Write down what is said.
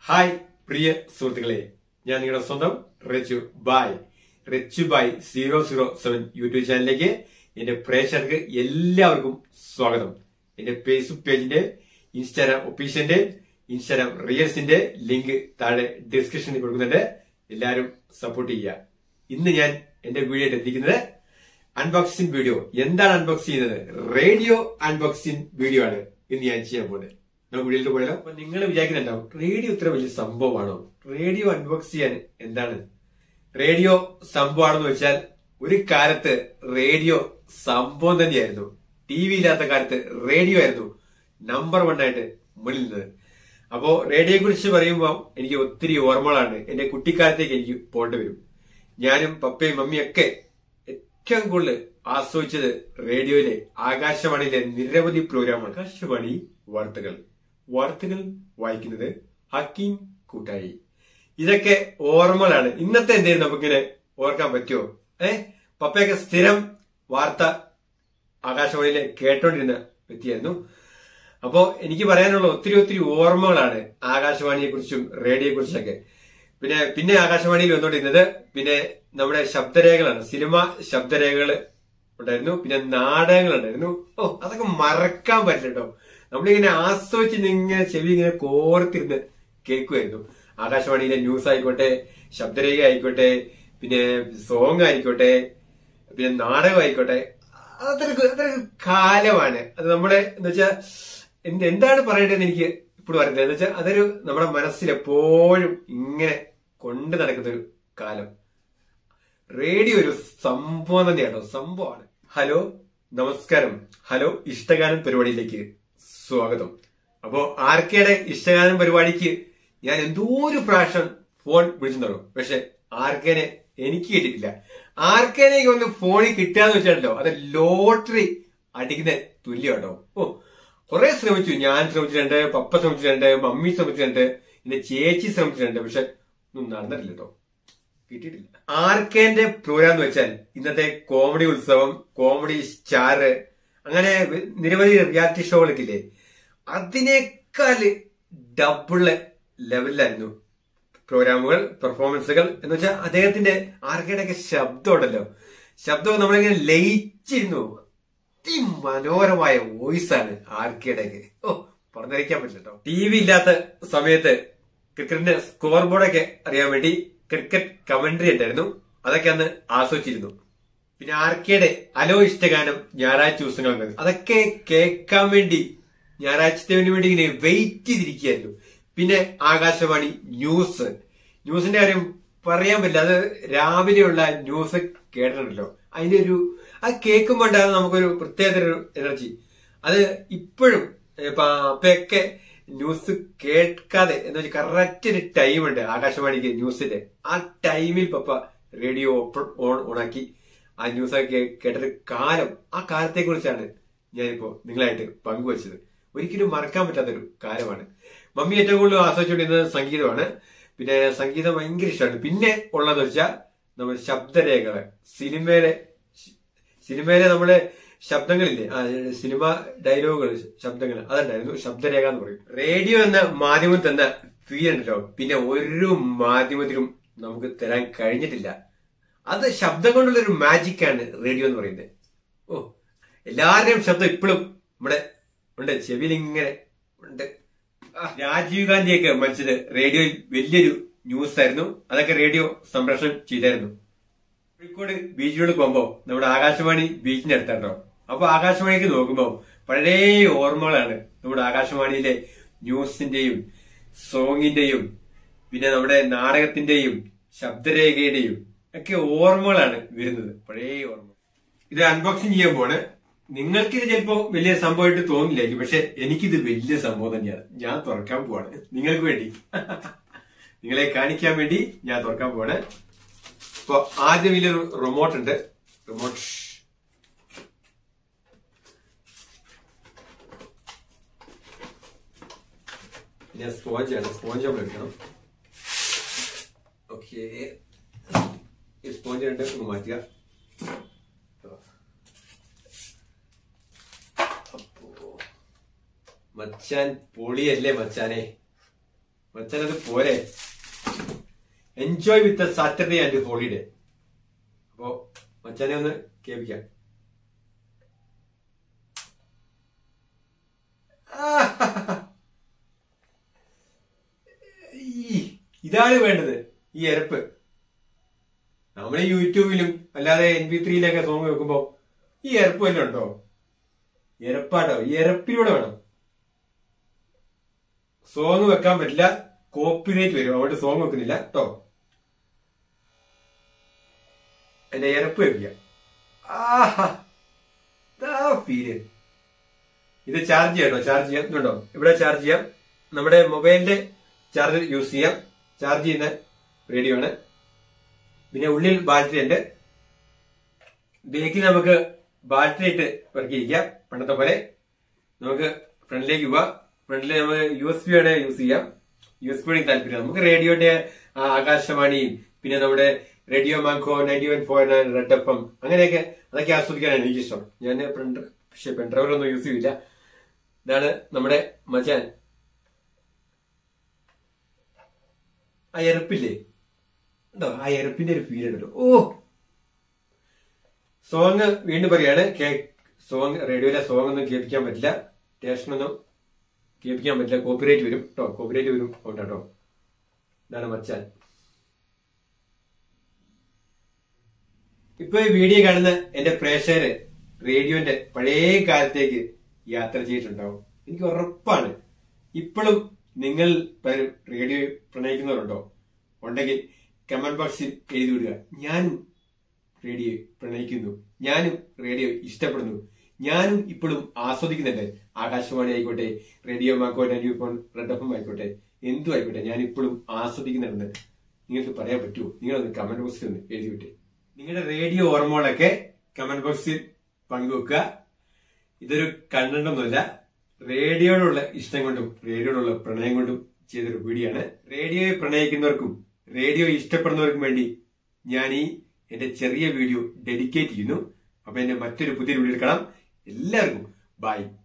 hi പ്രിയ സുഹൃത്തുക്കളെ ഞാൻ നിങ്ങളുടെ സ്വന്തം Richu Bai Richu Bai zero zero seven YouTube ചാനലിലേക്ക് എന്റെ പ്രേക്ഷകർക്ക് എല്ലാവർക്കും സ്വാഗതം എന്റെ ഫേസ്ബുക്ക് പേജിന്റെ ഇൻസ്റ്റാഗ്രാം ഒഫീഷ്യന്റെ ഇൻസ്റ്റാഗ്രാം റിയൽസിന്റെ ലിങ്ക് താഴെ ഡിസ്ക്രിപ്ഷനിൽ കൊടുക്കുന്നുണ്ട് എല്ലാവരും സപ്പോർട്ട് ചെയ്യുക ഇന്ന് ഞാൻ എന്റെ വീഡിയോ എത്തിക്കുന്നത് അൺബോക്സിംഗ് വീഡിയോ എന്താണ് അൺബോക്സ് ചെയ്യുന്നത് റേഡിയോ അൺബോക്സിംഗ് വീഡിയോ ആണ് ഇന്ന് ഞാൻ ചെയ്യാൻ പോകുന്നത് നമുക്ക് വീഡിയോയിൽ പോയാലോ അപ്പൊ നിങ്ങൾ വിചാരിക്കുന്നുണ്ടാവും റേഡിയോ ഇത്ര വലിയ സംഭവമാണോ റേഡിയോ അൺബോക്സ് ചെയ്യാൻ എന്താണ് റേഡിയോ സംഭവമാണെന്ന് വെച്ചാൽ ഒരു കാലത്ത് റേഡിയോ സംഭവം തന്നെയായിരുന്നു ടി വി ഇല്ലാത്ത കാലത്ത് റേഡിയോ ആയിരുന്നു നമ്പർ വൺ ആയിട്ട് മുന്നിൽ നിന്നത് അപ്പോ റേഡിയോയെ കുറിച്ച് പറയുമ്പോൾ എനിക്ക് ഒത്തിരി ഓർമ്മകളാണ് എന്റെ കുട്ടിക്കാലത്തേക്ക് എനിക്ക് പോകേണ്ടി വരും ഞാനും പപ്പയും മമ്മിയും ഒക്കെ ഏറ്റവും കൂടുതൽ ആസ്വദിച്ചത് റേഡിയോയിലെ ആകാശവാണിയിലെ നിരവധി പ്രോഗ്രാമാണ് ആകാശവാണി വാർത്തകൾ വാർത്തകൾ വായിക്കുന്നത് ഹക്കീം കൂട്ടായി ഇതൊക്കെ ഓർമ്മകളാണ് ഇന്നത്തെ എന്തേലും നമുക്കിങ്ങനെ ഓർക്കാൻ പറ്റുമോ ഏ പപ്പയൊക്കെ സ്ഥിരം വാർത്ത ആകാശവാണിയിലെ കേട്ടോണ്ടിരുന്ന വ്യക്തിയായിരുന്നു അപ്പോ എനിക്ക് പറയാനുള്ള ഒത്തിരി ഒത്തിരി ഓർമ്മകളാണ് ആകാശവാണിയെ കുറിച്ചും റേഡിയോയെ കുറിച്ചൊക്കെ പിന്നെ പിന്നെ ആകാശവാണിയിൽ വന്നുകൊണ്ടിരുന്നത് പിന്നെ നമ്മുടെ ശബ്ദരേഖകളാണ് സിനിമ ശബ്ദരേഖകൾ ഉണ്ടായിരുന്നു പിന്നെ നാടകങ്ങൾ ഉണ്ടായിരുന്നു ഓ അതൊക്കെ മറക്കാൻ പറ്റില്ല കേട്ടോ നമ്മളിങ്ങനെ ആസ്വദിച്ച് ഇങ്ങനെ ചെവി ഇങ്ങനെ കോർത്തിരുന്ന് കേൾക്കുമായിരുന്നു ആകാശവാണിയിലെ ന്യൂസ് ആയിക്കോട്ടെ ശബ്ദരേഖ ആയിക്കോട്ടെ പിന്നെ സോങ് ആയിക്കോട്ടെ പിന്നെ നാടകം ആയിക്കോട്ടെ അതൊരു അതൊരു കാലമാണ് അത് നമ്മുടെ എന്ന് വെച്ചാൽ എന്ത് എന്താണ് പറയേണ്ടതെന്ന് എനിക്ക് ഇപ്പോഴും അറിയില്ല എന്ന് വെച്ചാൽ അതൊരു നമ്മുടെ മനസ്സിൽ എപ്പോഴും ഇങ്ങനെ കൊണ്ടു നടക്കുന്ന ഒരു കാലം റേഡിയോ ഒരു സംഭവം തന്നെയാണോ സംഭവമാണ് ഹലോ നമസ്കാരം ഹലോ ഇഷ്ടഗാനം പരിപാടിയിലേക്ക് സ്വാഗതം അപ്പോ ആർക്കയുടെ ഇഷ്ടഗാനം പരിപാടിക്ക് ഞാൻ എന്തോ ഒരു പ്രാവശ്യം ഫോൺ വിളിച്ചു പക്ഷെ ആർക്കേനെ എനിക്ക് കിട്ടിയിട്ടില്ല ആർക്കേനെ ഒന്ന് ഫോണിൽ കിട്ടാന്ന് വെച്ചാണല്ലോ അത് ലോട്ടറി അടിക്കുന്ന തുല്യമാട്ടോ ഓ കുറെ ശ്രമിച്ചു ഞാൻ ശ്രമിച്ചിട്ടുണ്ട് പപ്പ ശ്രമിച്ചിട്ടുണ്ട് മമ്മി ശ്രമിച്ചിട്ടുണ്ട് എന്റെ ചേച്ചി ശ്രമിച്ചിട്ടുണ്ട് പക്ഷെ ഒന്നും നടന്നിട്ടില്ല കേട്ടോ കിട്ടിയിട്ടില്ല ആർക്കേന്റെ പ്രോഗ്രാം എന്ന് വെച്ചാൽ ഇന്നത്തെ കോമഡി ഉത്സവം കോമഡി സ്റ്റാർ അങ്ങനെ നിരവധി റിയാലിറ്റി ഷോകളൊക്കെ ഇല്ലേ അതിനേക്കാൾ ഡബിള് ലെവലിലായിരുന്നു പ്രോഗ്രാമുകൾ പെർഫോമൻസുകൾ എന്ന് വെച്ചാൽ അദ്ദേഹത്തിന്റെ ആർക്കേടെ ഒക്കെ ശബ്ദം ഉണ്ടല്ലോ ശബ്ദം നമ്മളിങ്ങനെ ലയിച്ചിരുന്നു അതിമനോഹരമായ വോയിസ് ആണ് ആർക്കേടെ ഒക്കെ ഓ പറഞ്ഞറിയിക്കാൻ പറ്റില്ല കേട്ടോ ടി വി ഇല്ലാത്ത സമയത്ത് ക്രിക്കറ്റിന്റെ സ്കോർ ബോർഡൊക്കെ അറിയാൻ വേണ്ടി ക്രിക്കറ്റ് കമന്ററി ഉണ്ടായിരുന്നു അതൊക്കെ അന്ന് ആസ്വദിച്ചിരുന്നു പിന്നെ ആർക്കേടെ അലോ ഇഷ്ടഗാനം ഞായറാഴ്ച ദിവസങ്ങൾ അതൊക്കെ കേൾക്കാൻ വേണ്ടി ഞായറാഴ്ചത്തിന് വേണ്ടി ഇങ്ങനെ വെയിറ്റ് ചെയ്തിരിക്കുകയായിരുന്നു പിന്നെ ആകാശവാണി ന്യൂസ് ന്യൂസിന്റെ കാര്യം പറയാൻ പറ്റില്ല അത് രാവിലെയുള്ള ന്യൂസ് കേട്ടിട്ടുണ്ടല്ലോ അതിന്റെ ഒരു അത് കേൾക്കുമ്പോൾ ഉണ്ടാകുന്ന നമുക്കൊരു പ്രത്യേക ഒരു എനർജി അത് ഇപ്പോഴും ഇപ്പൊ അപ്പൊക്കെ ന്യൂസ് കേൾക്കാതെ എന്ന് വെച്ചാൽ കറക്റ്റ് ഒരു ടൈം ഉണ്ട് ആകാശവാണിക്ക് ന്യൂസിന്റെ ആ ടൈമിൽ പപ്പ റേഡിയോ ഓപ്പൺ ഓൺ ഓണാക്കി ആ ന്യൂസ് ഒക്കെ കേട്ടൊരു കാലം ആ കാലത്തെ കുറിച്ചാണ് ഞാനിപ്പോ നിങ്ങളായിട്ട് പങ്കുവച്ചത് ഒരിക്കലും മറക്കാൻ പറ്റാത്തൊരു കാലമാണ് മമ്മി ഏറ്റവും കൂടുതൽ ആസ്വദിച്ചുകൊണ്ടിരുന്നത് സംഗീതമാണ് പിന്നെ സംഗീതം ഭയങ്കര ഇഷ്ടമാണ് പിന്നെ ഉള്ളതെന്ന് വെച്ചാൽ നമ്മൾ ശബ്ദരേഖകൾ സിനിമയിലെ സിനിമയിലെ നമ്മുടെ ശബ്ദങ്ങളില്ലേ ആ സിനിമ ഡയലോഗുകൾ ശബ്ദങ്ങൾ അതുണ്ടായിരുന്നു ശബ്ദരേഖ എന്ന് പറയും റേഡിയോ എന്ന മാധ്യമം തന്ന ഫീൽ ഉണ്ടല്ലോ പിന്നെ ഒരു മാധ്യമത്തിലും നമുക്ക് തരാൻ കഴിഞ്ഞിട്ടില്ല അത് ശബ്ദം കൊണ്ടുള്ള ഒരു മാജിക് ആണ് റേഡിയോ എന്ന് പറയുന്നത് ഓ എല്ലാവരുടെയും ശബ്ദം ഇപ്പോഴും നമ്മുടെ ഉണ്ട് ചെവിയിൽ ഇങ്ങനെ ഉണ്ട് രാജീവ് ഗാന്ധിയൊക്കെ മരിച്ചത് റേഡിയോയിൽ വലിയൊരു ന്യൂസ് ആയിരുന്നു അതൊക്കെ റേഡിയോ സംപ്രേഷണം ചെയ്തായിരുന്നു കോഴിക്കോട് ബീച്ചിലോട് പോകുമ്പോ നമ്മുടെ ആകാശവാണി ബീച്ചിന്റെ അടുത്താട്ടോ അപ്പൊ ആകാശവാണിക്ക് നോക്കുമ്പോ പഴയ ഓർമ്മകളാണ് നമ്മുടെ ആകാശവാണിയിലെ ന്യൂസിന്റെയും സോങ്ങിന്റെയും പിന്നെ നമ്മുടെ നാടകത്തിന്റെയും ശബ്ദരേഖയുടെയും ഒക്കെ ഓർമ്മകളാണ് വരുന്നത് പഴയ ഓർമ്മ ഇത് അൺബോക്സിംഗ് ചെയ്യാൻ പോണ് നിങ്ങൾക്കിത് ചിലപ്പോ വലിയ സംഭവമായിട്ട് തോന്നില്ലായിരിക്കും പക്ഷെ എനിക്കിത് വലിയ സംഭവം തന്നെയാണ് ഞാൻ തുറക്കാൻ പോവാണ് നിങ്ങൾക്ക് വേണ്ടി നിങ്ങളെ കാണിക്കാൻ വേണ്ടി ഞാൻ തുറക്കാൻ പോവാണ് ഇപ്പൊ ആദ്യം ഇതിലൊരു റിമോട്ട് ഉണ്ട് റിമോട്ട് പിന്നെ സ്പോഞ്ച് ആണ് സ്പോഞ്ച് നമ്മൾ എടുക്കണം ഓക്കെ ഈ സ്പോഞ്ച് രണ്ട് ഒന്ന് മാറ്റുക അപ്പോ മച്ചാൻ പൊളിയല്ലേ മച്ചാനെ മച്ചാൻ അത് പോരെ enjoy with Saturday and holiday അപ്പോ മച്ചാനെ ഒന്ന് കേൾപ്പിക്കാം ഈ, ഇതാണ് വേണ്ടത് ഈ എരപ്പ് നമ്മൾ യൂട്യൂബിലും അല്ലാതെ എൻ പി ത്രീയിലൊക്കെ സോങ് വെക്കുമ്പോ ഈ എരപ്പ് വല്ലതും ഉണ്ടോ എരപ്പാട്ടോ ഈ എരപ്പിലൂടെ വേണം സോങ് വെക്കാൻ പറ്റില്ല കോപ്പിറൈറ്റ് വരും അതുകൊണ്ട് സോങ് വെക്കുന്നില്ല കേട്ടോ എന്റെ എരപ്പ് വെക്കുക ആഹാ ഇതാ ഫീല് ഇത് ചാർജ് ചെയ്യാം കേട്ടോ ചാർജ് ചെയ്യാം ഇതുണ്ടോ ഇവിടെ ചാർജ് ചെയ്യാം നമ്മുടെ മൊബൈലിന്റെ ചാർജർ യൂസ് ചെയ്യാം ചാർജ് ചെയ്യുന്ന റേഡിയോ ആണ് പിന്നെ ഉള്ളിൽ ബാറ്ററി ഉണ്ട് ബേക്കിൽ നമുക്ക് ബാറ്ററി ഇട്ട് വർക്ക് ചെയ്യിക്കാം പണ്ടത്തെ പോലെ നമുക്ക് ഫ്രണ്ടിലേക്ക് പോവാം ഫ്രണ്ടിൽ നമുക്ക് യു എസ് ബി ആണ് യൂസ് ചെയ്യാം യു എസ് ബി താല്പര്യം നമുക്ക് റേഡിയോന്റെ ആ, ആകാശവാണിയും പിന്നെ നമ്മുടെ radio Mango ninety one four nine Red F M അങ്ങനെയൊക്കെ അതൊക്കെ ആസ്വദിക്കാനാണ് എനിക്കിഷ്ടം ഞാൻ പ്രിന്റ് പക്ഷെ പെൻഡ്രൈവർ ഒന്നും യൂസ് ചെയ്യില്ല ഇതാണ് നമ്മുടെ മച്ചാൻ ആ എരപ്പില്ലേ ഉണ്ടോ ആ എരപ്പിന്റെ ഒരു ഫീൽ ഉണ്ടല്ലോ ഓ സോങ് വീണ്ടും പറയാണ് സോങ് റേഡിയോയിലെ സോങ് ഒന്നും കേൾപ്പിക്കാൻ പറ്റില്ല സ്റ്റേഷനൊന്നും കേൾപ്പിക്കാൻ പറ്റില്ല കോപ്പിറൈറ്റ് വരും കേട്ടോ കോപ്പിറൈറ്റ് വരും കേട്ടോ ഇതാണ് മച്ചാൻ ഇപ്പൊ ഈ വീഡിയോ കാണുന്ന എന്റെ പ്രേക്ഷകര് റേഡിയോന്റെ പഴയ കാലത്തേക്ക് യാത്ര ചെയ്തിട്ടുണ്ടാവും എനിക്ക് ഉറപ്പാണ് ഇപ്പോഴും നിങ്ങൾ പലരും റേഡിയോ പ്രണയിക്കുന്നവരുണ്ടോ ഉണ്ടെങ്കിൽ കമന്റ് ബോക്സിൽ എഴുതി വിടുക ഞാനും റേഡിയോ പ്രണയിക്കുന്നു ഞാനും റേഡിയോ ഇഷ്ടപ്പെടുന്നു ഞാനും ഇപ്പോഴും ആസ്വദിക്കുന്നുണ്ട് ആകാശവാണി ആയിക്കോട്ടെ റേഡിയോ മാക്കോ നയൻറ്റി ഫോൺ റെഡ് എഫ് എം ആയിക്കോട്ടെ എന്തും ആയിക്കോട്ടെ ഞാൻ ഇപ്പോഴും ആസ്വദിക്കുന്നുണ്ട് നിങ്ങൾക്ക് പറയാൻ പറ്റുമോ നിങ്ങളൊന്ന് കമന്റ് ബോക്സിൽ ഒന്ന് എഴുതി വിട്ടേ നിങ്ങളുടെ റേഡിയോ ഓർമ്മകളൊക്കെ കമന്റ് ബോക്സിൽ പങ്കുവെക്കുക ഇതൊരു കണ്ടന്റ് ഒന്നുമല്ല റേഡിയോയോടുള്ള ഇഷ്ടം കൊണ്ടും റേഡിയോയോടുള്ള പ്രണയം കൊണ്ടും ചെയ്തൊരു വീഡിയോ ആണ് റേഡിയോയെ പ്രണയിക്കുന്നവർക്കും റേഡിയോ ഇഷ്ടപ്പെടുന്നവർക്കും വേണ്ടി ഞാൻ ഈ എന്റെ ചെറിയ വീഡിയോ ഡെഡിക്കേറ്റ് ചെയ്യുന്നു അപ്പൊ എന്റെ മറ്റൊരു പുതിയ വീഡിയോ കാണാം എല്ലാവർക്കും ബൈ